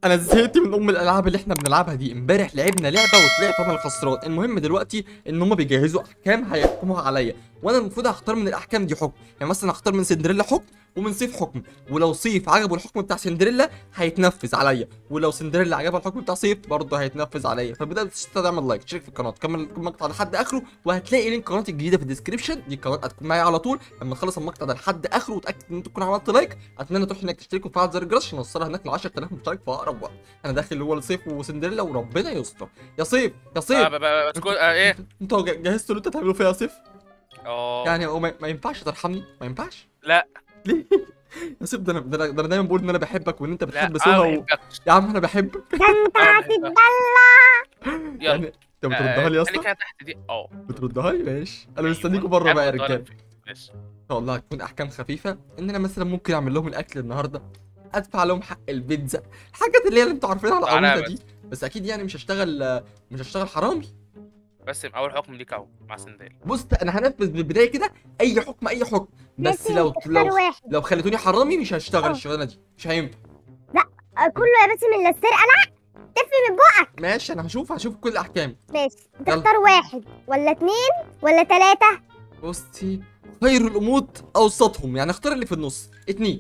انا زهقت من ام الالعاب اللي احنا بنلعبها دي امبارح لعبنا لعبه وطلعت انا الخسران المهم دلوقتي ان هم بيجهزوا احكام هيحكموها عليا وانا المفروض هختار من الاحكام دي حكم يعني مثلا هختار من سندريلا حكم ومن سيف حكم ولو سيف عجبه الحكم بتاع سندريلا هيتنفذ عليا ولو سندريلا عجبها الحكم بتاع سيف برضه هيتنفذ عليا فبدأت تعمل لايك تشترك في القناه كمل المقطع لحد اخره وهتلاقي لينك قناتي الجديده في الديسكربشن دي القناه هتكون معايا على طول لما تخلص المقطع ده لحد اخره وتاكد ان انت تكون عملت لايك اتمنى تروح هناك تشترك وتفعل زر الجرس عشان نوصلها هناك ل 10000 مشترك في اقرب وقت انا داخل هو لسيف وسندريلا وربنا يستر يا سيف يا آه سيف ب- ب- بتكون آه ايه انتوا ج- جهزتوا اللي انتوا تعملوا فيها يا سيف اه يعني هو ما ما ينفعش ترحمني ما ينفعش لا ليه يا سيف ده انا ده انا ده أنا دايما بقول ان انا بحبك وان انت لا بتحب انا سهى ما و... بحبكش يا عم انا بحبك ده انت أنا هتتدلع بحبك. يلا يعني انت بتردها لي يا اللي اسطى كانت تحت دي اه بتردها لي ماشي انا أيوة. مستنيكوا بره بقى يا أيوة، رجاله ماشي ان شاء الله هتكون احكام خفيفه ان انا مثلا ممكن اعمل لهم الاكل النهارده ادفع لهم حق البيتزا الحاجات اللي هي اللي انتوا عارفينها تعالى العبيطه بس. دي بس اكيد يعني مش هشتغل مش هشتغل حرامي بس اول حكم ليك اهو مع سندال بص انا هنفذ من البدايه كده اي حكم اي حكم بس ياسين، لو اختار لو واحد لو خليتوني حرامي مش هشتغل اه. الشغلانه دي مش هينفع آه، كله يا باسم الا السرقه لا تفي من بقك ماشي انا هشوف هشوف كل احكامي ماشي انت يلا. اختار واحد ولا اتنين ولا تلاته بصي خير الامور اوسطهم يعني اختار اللي في النص اتنين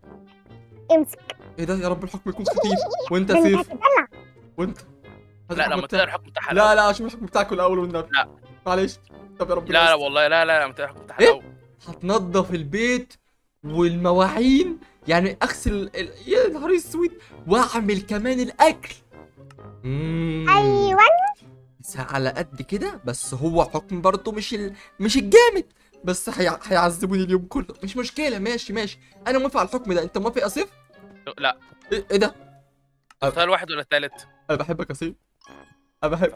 امسك ايه ده يا رب الحكم يكون خفيف وانت ده انت سيف هتتدلع وانت هات لا الحكم لما بتاعك. تقرا الحكم بتاعها لا الأول. لا اشوف الحكم بتاعك الاول والنبي لا. معلش طب يا رب لا لا يستر. والله لا لا لما تقرا الحكم بتاعها إيه؟ الأول. هتنضف البيت والمواعين يعني اغسل ال... يا نهار اسود واعمل كمان الاكل مم. ايوه بس على قد كده بس هو حكم برضه مش ال... مش الجامد بس هي... هيعذبوني اليوم كله مش مشكله ماشي ماشي انا موافق على الحكم ده انت موافق يا سيف لا ايه, إيه ده تختار واحد ولا التالت انا بحبك يا سيف انا بحبك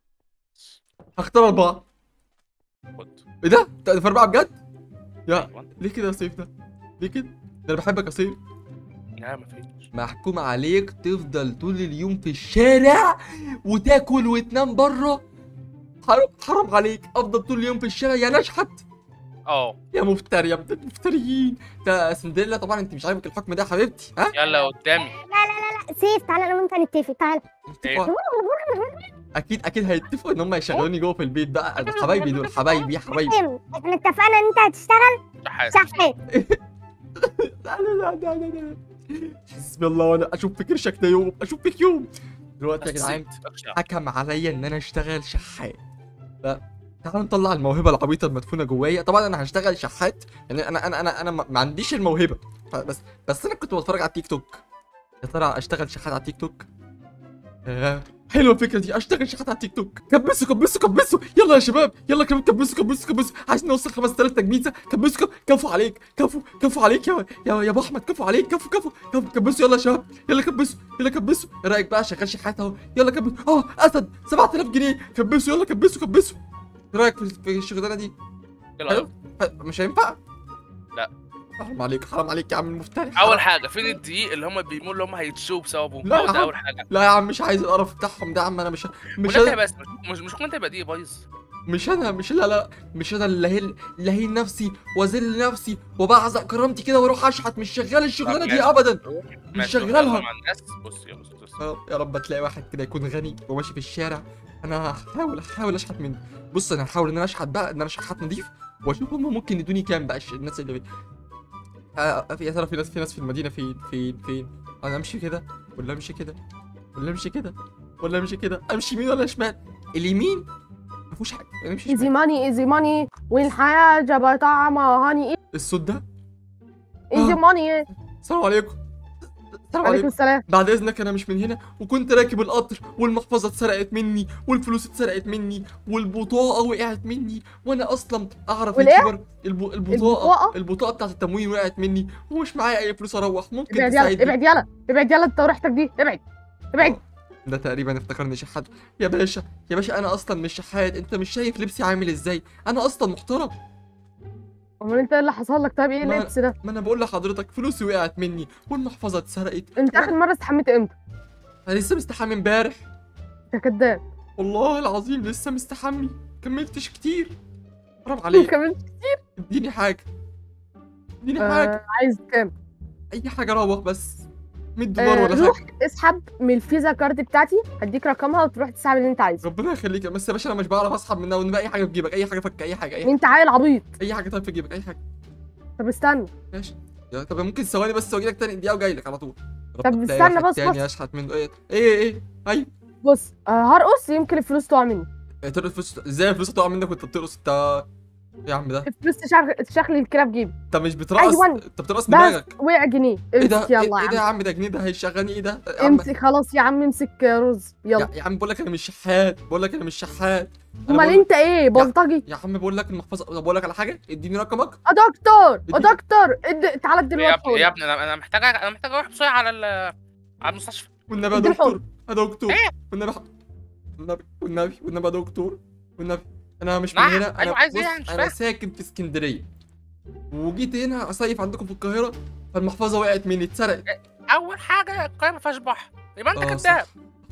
هختار اربعه خد ايه ده انت في اربعه بجد يا أيوة. ليه كده يا سيف ده ليه كده ده انا بحبك يا سيف لا ما فيش محكوم عليك تفضل طول اليوم في الشارع وتاكل وتنام بره حرام حرام عليك افضل طول اليوم في الشارع يا نشحت اه يا مفتري يا ابن المفتريين ده سندريلا طبعا انت مش عاجبك الحكم ده يا حبيبتي ها يلا قدامي لا لا لا لا سيف تعالى انا وانت نتفق تعالى إيه؟ اكيد اكيد هيتفقوا ان هم يشغلوني جوه في البيت بقى ده حبايبي دول حبايبي يا حبايبي فهم. احنا اتفقنا ان انت هتشتغل شحات شحات لا لا لا لا لا لا حسبي الله وانا اشوف في كرشك ده يوم اشوف فيك يوم دلوقتي يا جدعان حكم عليا ان انا اشتغل شحات ف تعالوا نطلع الموهبه العبيطه المدفونه جوايا طبعا انا هشتغل شحات يعني انا انا انا انا ما ما عنديش الموهبه ف- بس بس انا كنت بتفرج على التيك توك يا ترى اشتغل شحات على التيك توك آه، حلوه الفكره دي اشتغل شحات على التيك توك كبسوا كبسوا كبسوا يلا يا شباب يلا كمان كبسوا كبسوا كبسوا عايزين نوصل 5000 تجميزه كبسوا كب- كفوا عليك كفوا كفوا عليك يا يا يا ابو احمد كفوا عليك كفوا كفوا كفوا كبسوا يلا يا شباب يلا كبسوا يلا كبسوا ايه رايك بقى شغال شحات اهو يلا كبسوا اه اسد 7000 جنيه كبسوا يلا كبسوا كبسوا ايه رايك في في الشغلانه دي يلا حلو مش هينفع لا. حرام عليك حرام عليك يا عم المفتري اول حاجه فين الدقيق اللي هم بيقولوا اللي هم هيتشوا بسببه لا يا هو ده عم. اول حاجه لا يا عم مش عايز القرف بتاعهم ده يا عم انا مش مش وده أنا بس مش مش كنت هيبقى دقيق بايظ مش انا مش لا لا مش انا اللي هين اللي هين نفسي واذل نفسي وبعزق كرامتي كده واروح اشحت مش شغال الشغلانه دي ماشي. ابدا ماشي، شغالها. يلا مع الناس بص يلا بص بص يا يا رب تلاقي واحد كده يكون غني وماشي في الشارع انا هحاول هحاول اشحت منه بص انا هحاول ان انا اشحت بقى ان انا شحات نضيف واشوف هم ممكن يدوني كام بقى الش- الناس اللي آه في- يا ترى في ناس في ناس في المدينه فين فين فين انا امشي كده ولا امشي كده ولا امشي كده ولا امشي كده امشي يمين ولا شمال اليمين ما فيهوش حاجه يعني امشي ايزي شمال ماني ايزي ماني والحياة جابت طعمها هاني الصوت ده ايزي آه. ماني السلام عليكم السلام عليكم عليكم السلام بعد اذنك انا مش من هنا وكنت راكب القطر والمحفظه اتسرقت مني والفلوس اتسرقت مني والبطاقه وقعت مني وانا اصلا اعرف والإيه؟ يوتيوبر الب... البطاقه البطاقة؟ البطاقه بتاعت التموين وقعت مني ومش معايا اي فلوس اروح ممكن ابعد يلا تساعدني ابعد يلا ابعد يلا انت وريحتك دي ابعد ابعد ده تقريبا افتكرني شحات يا باشا يا باشا انا اصلا مش شحات انت مش شايف لبسي عامل ازاي انا اصلا محترم امال انت ايه اللي حصل لك طيب ايه ما- اللبس ده ما انا بقول لحضرتك فلوسي وقعت مني والمحفظه اتسرقت انت اخر مره استحميت امتى انا لسه مستحمي امبارح انت كداب والله العظيم لسه مستحمي كملتش كتير حرام عليك كمان اديني حاجه اديني حاجه آه عايز كام اي حاجه اروح بس 100 دولار آه، ولا روح حاجه اسحب من الفيزا كارد بتاعتي هديك رقمها وتروح تسحب اللي انت عايزه ربنا يخليك بس يا باشا انا مش بعرف اسحب منها ونبقى اي حاجه في جيبك اي حاجه فك اي حاجه اي حاجه, انت عيل عبيط أي حاجة طيب في جيبك اي حاجه طب استنى ماشي يا طب ممكن ثواني بس واجي لك تاني دقيقه وجاي لك على طول طب ربط تلاقي استنى واحد بس- تاني بس. اشحت منه ايه ايه ايه ايوه بص آه، هرقص يمكن الفلوس تقع مني إيه، ترقص فلوس ازاي الفلوس هتقع منك وانت بترقص انت ايه يا عم ده الفلوس تشغل تشغل الكلاب جيبي انت مش بترقص أيوة. انت بترقص بس دماغك وقع جنيه ايه ده امسك ايه يلا إيه ده يا يا عم عم ده جنيه ده هيشغلني ايه ده يا عم امسك خلاص يا عم امسك رز يا, يلا يا عم بقول لك انا مش شحات بقول لك انا مش شحات أنا امال بقول- انت ايه بلطجي يا عم بقول لك المحفظه طب بقول لك على حاجه اديني رقمك اه دكتور اه اديني- دكتور اد... تعالى يا دلوقتي ابني يا ابني انا انا محتاج انا محتاج اروح بسرعه على ال- على المستشفى والنبي يا ادي دكتور يا دكتور إيه؟ والنبي ح- والنبي والنبي والنبي يا دكتور والنبي انا مش من نعم، هنا انا أيوة، عايز إيه بص، يعني؟ مش انا فاهم. ساكن في اسكندريه وجيت هنا اصيف عندكم في القاهره فالمحفظه وقعت مني اتسرقت اول حاجه القاهره ما فيهاش بحر يبقى انت آه، كداب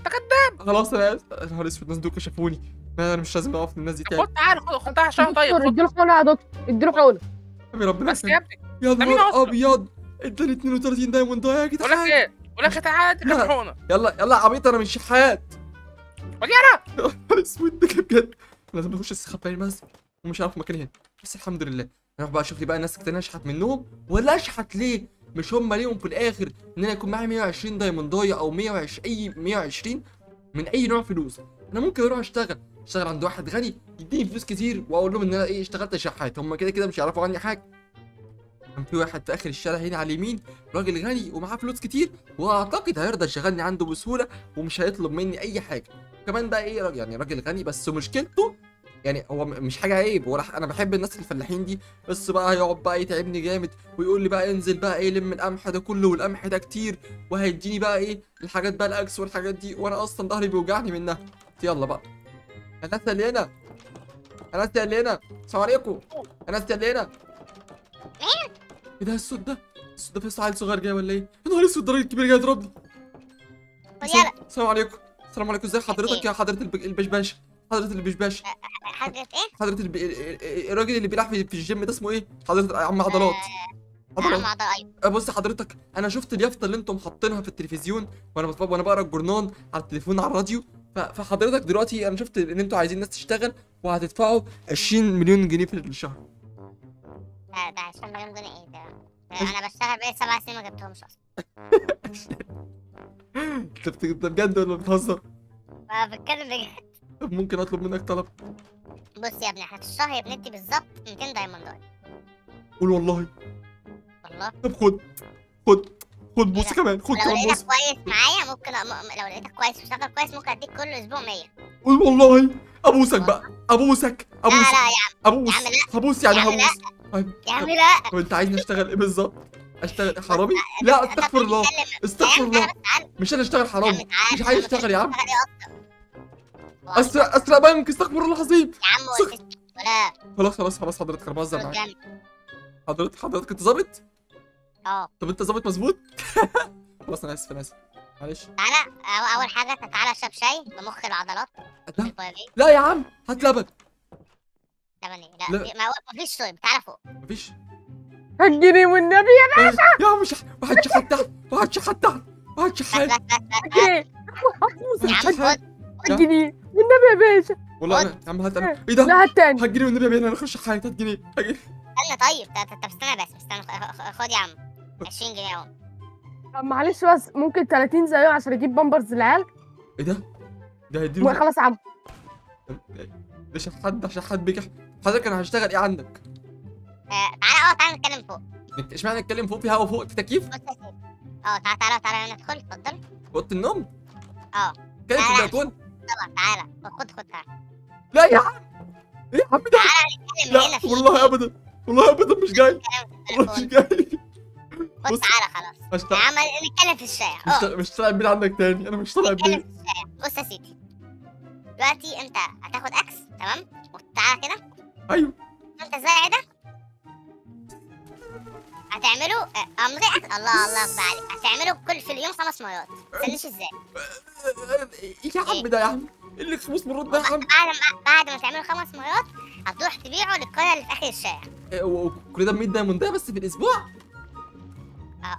خلاص انا اسف يا نهار اسود الناس دول كشفوني ما انا مش لازم اقف للناس دي تاني خد تعالى خد خدها عشان طيب دكتور خد اديله حقنه يا دكتور اديله حقنه حبيبي ربنا بس يا يخليك. ابني يا ده مين نهار أصلاً؟ ابيض اداني 32 دايموند يا بقول لك جدعان ايه بقول لك تعالى اديك لا. الحقنه يلا يلا يا عبيط انا مش شحات ودي انا يا نهار اسود ده بجد لازم نخش استخبى المسجد ومش عارف مكاني هنا بس الحمد لله اروح بقى اشوف لي بقى ناس كتير اشحت منهم ولا اشحت ليه مش هم ليهم في الاخر ان انا يكون معايا 120 دايموندايه او 120 اي 120 من اي نوع فلوس انا ممكن اروح اشتغل اشتغل عند واحد غني يديني فلوس كتير واقول لهم ان انا ايه اشتغلت شحات هم كده كده مش يعرفوا عني حاجه كان في واحد في اخر الشارع هنا على اليمين راجل غني ومعاه فلوس كتير واعتقد هيرضى يشغلني عنده بسهوله ومش هيطلب مني اي حاجه كمان بقى ايه راجل يعني راجل غني بس مشكلته يعني هو م- مش حاجه عيب ولا ح- انا بحب الناس الفلاحين دي بس بقى هيقعد بقى يتعبني جامد ويقول لي بقى انزل بقى ايه لم القمح ده كله والقمح ده كتير وهيديني بقى ايه الحاجات بقى الاكس والحاجات دي وانا اصلا ظهري بيوجعني منها يلا بقى الناس اللي هنا الناس اللي هنا السلام عليكم الناس اللي هنا ايه ده الصوت ده الصوت ده في عيل صغير جاي ولا ايه يا نهار اسود ده راجل كبير جاي يضربني خد يلا السلام عليكم السلام عليكم ازي حضرتك يا حضرة الب- البشباش حضرة البشباش حضرة ايه؟ حضرة الب... الراجل اللي بيلعب في في الجيم ده اسمه ايه؟ حضرة عم عضلات عضلات نعم عضلة ايوه أه بص حضرتك انا شفت اليافطه اللي انتم حاطينها في التلفزيون وانا بتفرج وانا بقرا الجورنال على التليفون على الراديو ف... فحضرتك دلوقتي انا شفت ان انتوا عايزين ناس تشتغل وهتدفعوا 20 مليون جنيه في الشهر ده ده 20 مليون جنيه ايه ده؟ انا بشتغل بقالي سبع سنين ما جبتهمش اصلا انت بت- انت بجد ولا بتهزر؟ أنا بتكلم بجد طب ممكن اطلب منك طلب بص يا ابني احنا في الشهر بندي بالظبط 200 دايموندات قول والله والله طب خد خد خد بوسه ده؟ كمان خد لو كمان لقيتك بوسه كويس معايا ممكن أم... لو لقيتك كويس وشغال كويس ممكن اديك كل اسبوع 100 قول والله ابوسك بقى ابوسك لا لا ابوسك يا ابوس يا عم لا. هبوس يعني يا عم لا. هبوس طيب عم يا عم لا طب انت عايزني اشتغل ايه بالظبط؟ اشتغل حرامي؟ لا استغفر الله استغفر الله مش انا اشتغل حرامي مش عايز اشتغل يا عم اسرق اسرق بنك استغفر الله العظيم يا عم سك- قلت ولا خلاص خلاص خلاص حضرتك انا بهزر معاك جامد حضرتك حضرتك انت ظابط؟ اه طب انت ظابط مظبوط؟ خلاص انا اسف انا اسف معلش تعالى أو اول حاجه تعالى اشرب شاي بمخ العضلات لا البيضاء لا يا عم هات لبن لبني لا. لا ما ما فيش شرب تعالى فوق مفيش هتجيني والنبي يا يا عم مش واحد شحات تحت واحد شحات تحت واحد بس شحات بس بس بس جنيه يا عم شحات. خد هتجيني والنبي يا باشا والله انا يا عم هات انا ايه ده؟ لا هات تاني هات جنيه والنبي يا بيه انا اخش شحات هات جنيه هات جنيه. استنى طيب طب طب استنى بس استنى خ- خ- خد يا عم 20 جنيه اهو طب معلش بس ممكن 30 زيه عشان اجيب بامبرز للعيال ايه ده؟ ده هيديله خلاص يا عم ده شحات ده شحات بيكح حضرتك انا هشتغل ايه عندك؟ آه، تعالى اه تعالى نتكلم فوق نت- اشمعنى نتكلم فوق في هوا فوق في تكييف بص يا سيدي اه تعالى تعالى تعالى ندخل اتفضل في اوضه النوم اه كده في لا، لا. البلكونه طبعا تعالى خد خد تعالى لا يا عم ايه يا عم ده نتكلم هنا لا في والله ابدا والله ابدا مش جاي والله مش التليفون. جاي خد بص. تعالى خلاص مش يا طالع عم نتكلم في الشارع مش اه طالع- مش طالع بيت عندك تاني انا مش طالع نتكلم بيت في الشارع بص يا سيدي دلوقتي انت هتاخد اكس تمام وتعالى كده ايوه انت زي ده هتعمله آه، امضي أكس. الله الله يرضى عليك هتعمله كل في اليوم خمس مرات ما تستنيش ازاي ايه يا عم ده يا عم ايه اللي خمس مرات ده يا عم بعد ما بعد ما تعمله خمس مرات هتروح تبيعه للقريه اللي في اخر الشارع إيه، و- وكل ده ب 100 دايموند ده بس في الاسبوع اه اه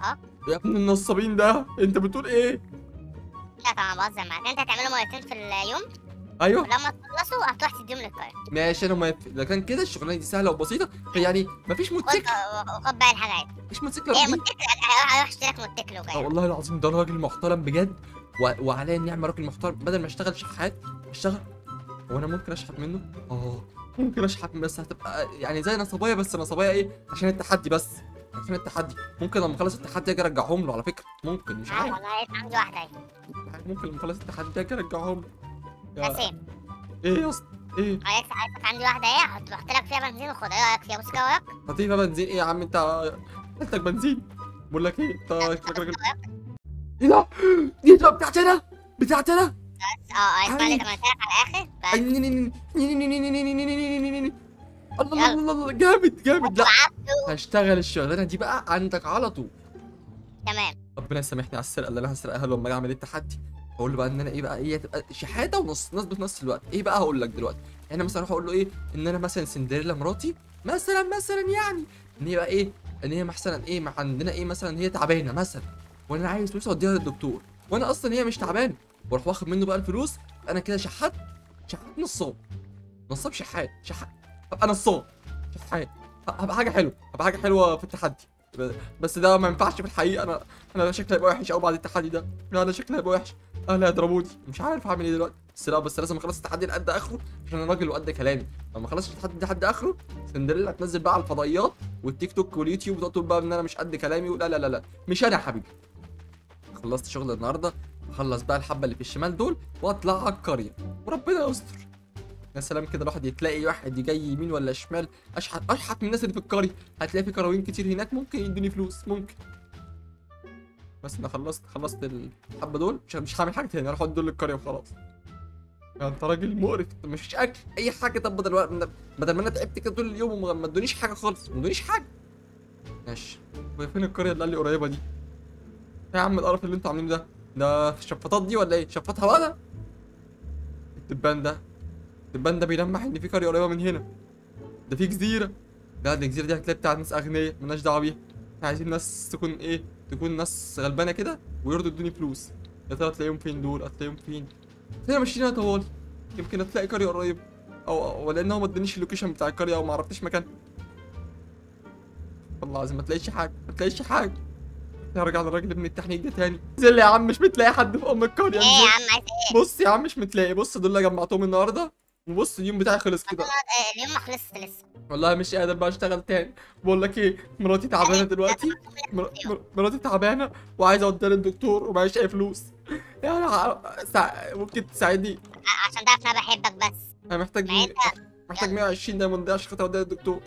يا ابن النصابين ده انت بتقول ايه لا طبعا بهزر معاك انت هتعمله مرتين في اليوم ايوه ولما تخلصوا هتروح تديهم للقرية ماشي انا موافق لكن كده الشغلانه دي سهله وبسيطه يعني مفيش خد موتوسيكل خد باقي الحاجة عادي مفيش موتوسيكل ايه أجيب. موتوسيكل هروح هروح اشتري لك موتوسيكل اه وجاي والله العظيم ده راجل محترم بجد و... وعليا النعمه راجل محترم بدل ما اشتغل شحات اشتغل هو انا ممكن اشحت منه اه ممكن اشحت بس هتبقى يعني زي نصبايه بس نصبايه ايه عشان التحدي بس عشان التحدي ممكن لما اخلص التحدي اجي ارجعهم له على فكره ممكن مش اه عارف والله لقيت عندي واحدة اهي ممكن لما اخلص التحدي اجي ارجعهم له يا- نسيم ايه يا اسطى ايه عايزك عايزك عندي واحدة اهي هتحط لك فيها بنزين وخد ايه رأيك فيها بص كده وراك لطيفه بنزين ايه يا عم انت قلتك بنزين بقول لك ايه انت شكلك راجل ايه ده دي ده بتاعتي انا بتاعتي انا اه اه اسمع اللي كمان على الاخر بس الله الله الله الله جامد جامد لا هشتغل الشغلانه دي بقى عندك على طول تمام ربنا يسامحني على السرقه اللي انا هسرقها له لما اجي اعمل التحدي هقول له بقى ان انا ايه بقى هي تبقى شحاته ونص نص في نفس الوقت ايه بقى هقول لك دلوقتي يعني مثلا اروح اقول له ايه ان انا مثلا سندريلا مراتي مثلا مثلا يعني ان هي بقى ايه ان هي مثلا ايه ما عندنا ايه مثلا هي تعبانه مثلا وانا عايز فلوس اوديها للدكتور وانا اصلا هي مش تعبانه واروح واخد منه بقى الفلوس انا كده شحات شحات نصاب نصاب شحات شحات ابقى نصاب شحات هبقى حاجه حلوه هبقى حاجه حلوه في التحدي بس ده ما ينفعش في الحقيقه انا انا شكلي هيبقى وحش قوي بعد التحدي ده لا انا شكلي هيبقى وحش اهلي هيضربوني مش عارف اعمل ايه دلوقتي بس لا بس لازم اخلص التحدي لقد اخره عشان انا راجل وقد كلامي لما اخلص التحدي ده لحد اخره سندريلا هتنزل بقى على الفضائيات والتيك توك واليوتيوب وتقعد تقول بقى ان انا مش قد كلامي ولا لا لا لا مش انا يا حبيبي خلصت شغل النهارده اخلص بقى الحبه اللي في الشمال دول واطلع على القريه وربنا يستر يا سلام كده الواحد يتلاقي واحد جاي يمين ولا شمال اشحت اشحت من الناس اللي في القريه هتلاقي في كراوين كتير هناك ممكن يدوني فلوس ممكن بس انا خلصت خلصت الحبه دول مش مش هعمل حاجه تاني اروح اودي دول للقريه وخلاص يعني انت راجل مقرف انت مفيش اكل اي حاجه طب بدل الوقت بدل ما انا تعبت كده طول اليوم وما ما ادونيش حاجه خالص ما ادونيش حاجه ماشي وهي فين القريه اللي قال لي قريبه دي إيه يا عم القرف اللي انتوا عاملينه ده ده في الشفاطات دي ولا ايه شفاطها ولا الدبان ده الدبان ده بيلمح ان في قريه قريبه من هنا ده في جزيره لا دي الجزيره دي هتلاقي بتاعت ناس اغنياء مالناش دعوه بيها احنا عايزين ناس تكون ايه تكون ناس غلبانه كده ويرضوا يدوني فلوس يا ترى تلاقيهم فين دول هتلاقيهم فين هنا ماشيين طوالي يمكن هتلاقي قريه قريبه او أو- ولا انه ما ادانيش اللوكيشن بتاع القريه او ما عرفتش مكانها والله العظيم ما تلاقيش حاجه ما تلاقيش حاجه نرجع للراجل ابن التحنيك ده تاني نزل يا عم مش بتلاقي حد في ام القريه ايه يا نزل. عم عايز ايه بص يا عم مش متلاقي بص دول اللي جمعتهم النهارده وبص اليوم بتاعي خلص كده آه، اليوم ما خلصش لسه والله مش قادر بقى اشتغل تاني بقول لك ايه مراتي تعبانه دلوقتي مر... مر... مراتي تعبانه وعايزه اوديها للدكتور ومعيش اي فلوس يعني ع- سع... ممكن تساعدني ع- عشان تعرف ان انا بحبك بس انا محتاج ما مي... انت محتاج 120 دايموند عشان خاطر اوديها للدكتور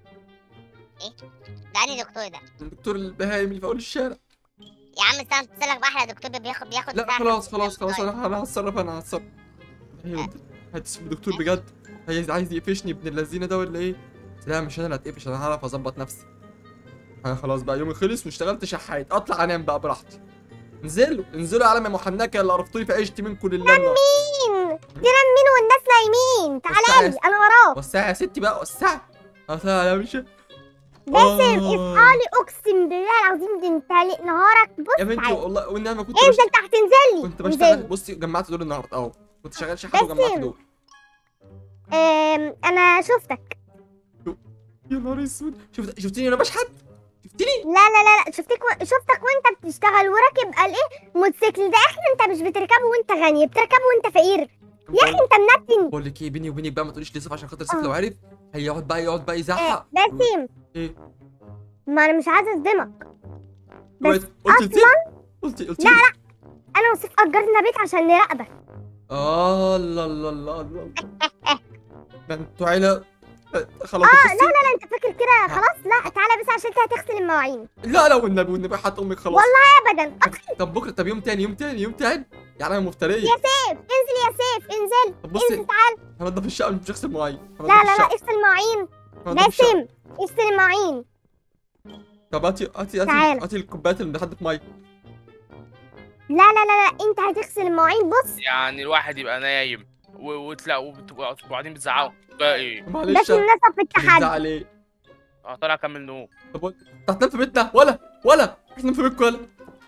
ده انهي دكتور ده الدكتور البهايم اللي في اول الشارع يا عم استنى اتصل لك باحلى دكتور بياخد بياخد لا بتاع خلاص خمسين خلاص خلاص طيب. انا انا هتصرف انا هتصرف هي هتسيب الدكتور بجد عايز عايز يقفشني ابن اللذينه ده ولا ايه لا مش انا اللي هتقفش انا هعرف اظبط نفسي انا خلاص بقى يومي خلص واشتغلت شحات اطلع انام بقى براحتي انزلوا انزلوا يا عالم يا محنكه اللي عرفتوني في عيشتي منكم لله النهار. مين دينا مين والناس نايمين تعالى لي انا وراك وسعي يا ستي بقى وسعي انا مش باسم اصحالي اقسم بالله العظيم ده انت لي- نهارك بص يا بنتي تعالى. والله والنعمه كنت انت بش... انت هتنزل لي كنت انزل. بشتغل بصي جمعت دول النهارده اهو كنت شغال شحات وجمعت باسم. دول آم، انا شفتك يا نهار اسود شفت شفتيني وانا بشحت شفتيني لا لا لا لا شفتك و... شفتك وانت بتشتغل وراكب قال ايه موتوسيكل ده احنا انت مش بتركبه وانت غني بتركبه وانت فقير يا اخي انت منتن بقول لك ايه بيني وبينك بقى ما تقوليش لسه عشان خاطر سيف آه. لو عرف هيقعد بقى يقعد بقى آه، يزعق باسم ايه ما انا مش عايزه اصدمك بس قلت قلت لسيف قلت قلت لا لا انا وسيف اجرنا بيت عشان نراقبك اه الله الله الله الله ده انتوا عيله آه، خلاص اه بصي لا لا لا انت فاكر كده خلاص لا تعالى بس عشان انت هتغسل المواعين لا لا والنبي والنبي حتى امك خلاص والله ابدا طب, طب بكره طب يوم تاني يوم تاني يوم تاني يعني انا مفتريه يا سيف انزل يا سيف انزل طب بصي انزل تعال هنضف الشقه مش هغسل مواعين هنضف لا لا لا الشقة. اغسل المواعين هنضف الشقة. باسم اغسل المواعين طب هاتي هاتي هاتي تعالى. هاتي الكوبايات اللي بتحدف ميه لا لا لا لا انت هتغسل المواعين بص يعني الواحد يبقى نايم و- وتلاقوا وبتبقوا وبعدين بتزعقوا ده ايه؟ معلش باسم نصف في التحدي بتزعل عليه اه طالع اكمل نوم طب انت هتنام في بيتنا ولا ولا هتنام في بيتكم ولا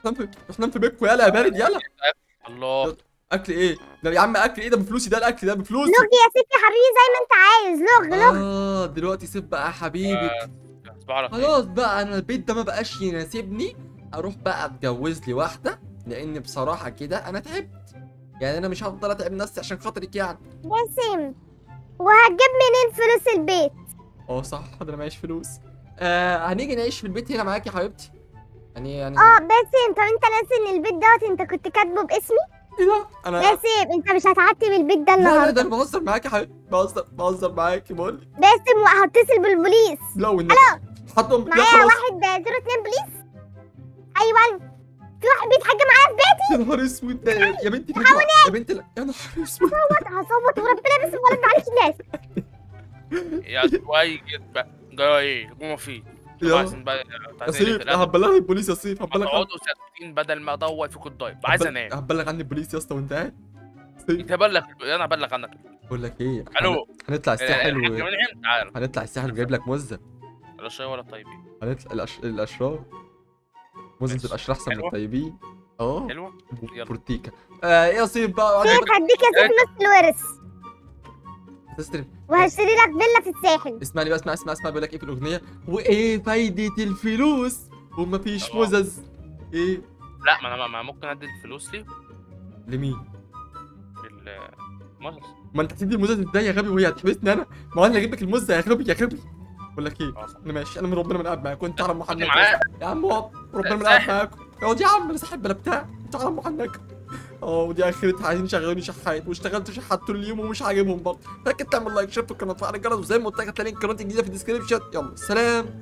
نام في روح نام في بيتكم يلا يا بارد يلا الله اكل ايه ده يا عم اكل ايه ده بفلوسي ده الاكل ده بفلوسي لغ يا سيف يا حبيبي زي ما انت عايز لغ لغ اه دلوقتي سيب بقى يا حبيبي تصبح على خير خلاص بقى انا البيت ده ما بقاش يناسبني اروح بقى اتجوز لي واحده لان بصراحه كده انا تعبت يعني انا مش هفضل اتعب نفسي عشان خاطرك يعني باسم وهتجيب منين فلوس البيت اه صح انا معيش فلوس آه هنيجي نعيش في البيت هنا معاك يا حبيبتي يعني يعني اه باسم طب انت ناسي ان البيت دوت انت كنت كاتبه باسمي ايه ده انا باسم انت مش هتعتب البيت ده لا لا ده النهارده انا بهزر معاك يا حبيبتي بهزر بهزر معاك بقول لك باسم وهتصل بالبوليس لا والنبي حطهم لا معايا خلاص واحد زيرو اتنين بوليس ايوه في واحد بيتحجم معايا في يا نهار اسود ده يا بنتي لا يا بنتي لا يا نهار اسود بيت هصوت وربنا باسم ولا عليك الناس يا شوية بقى جاي ايه قوموا فيه يلا عايزين بقى يا سيف هبلغ البوليس يا سيف هبلغ عني اقعدوا ساكتين بدل ما ادور فيكم الضايب عايز انام هبلغ عني البوليس يا اسطى وانت قاعد سيف يتبلغ انا ابلغ عنك بقول لك ايه الو هنطلع الساحل و... كمان تعال هنطلع الساحل وجايب لك مزه ولا شاي ولا طيبين هنطلع الأش... الاشرار مزه ماشي. الاشرار احسن من حلوة. الطيبين اه حلوه يلا. بورتيكا آه ايه يا سيف بقى سيف هديك يا سيف نص الورث تستلم وهشتري لك فيلا في الساحل اسمعني بقى اسمع اسمع اسمع بيقول لك ايه في الاغنيه وايه فايده الفلوس ومفيش طبعا. مزز ايه لا ما انا ما ممكن ادي الفلوس لي لمين بال مصر ما انت هتدي المزز ازاي يا غبي وهي هتحبسني انا ما انا اللي اجيب لك المزه يا غبي يا غبي بقول لك ايه اه صح. انا ماشي انا من ربنا من قاعد معاك وانت على محنك خدني معاك يا عم اقعد ربنا من لا، قاعد ساحب. معاك اقعد يا عم انا ساحب بلا بتاع انت على محنك اه ودي اخرتها عايزين يشغلوني شحات واشتغلت شحات طول اليوم ومش عاجبهم برضه فاكر تعمل لايك شير في القناه وتفعل الجرس وزي ما قلت لك هتلاقي لينك قناتي الجديده في الديسكربشن يلا سلام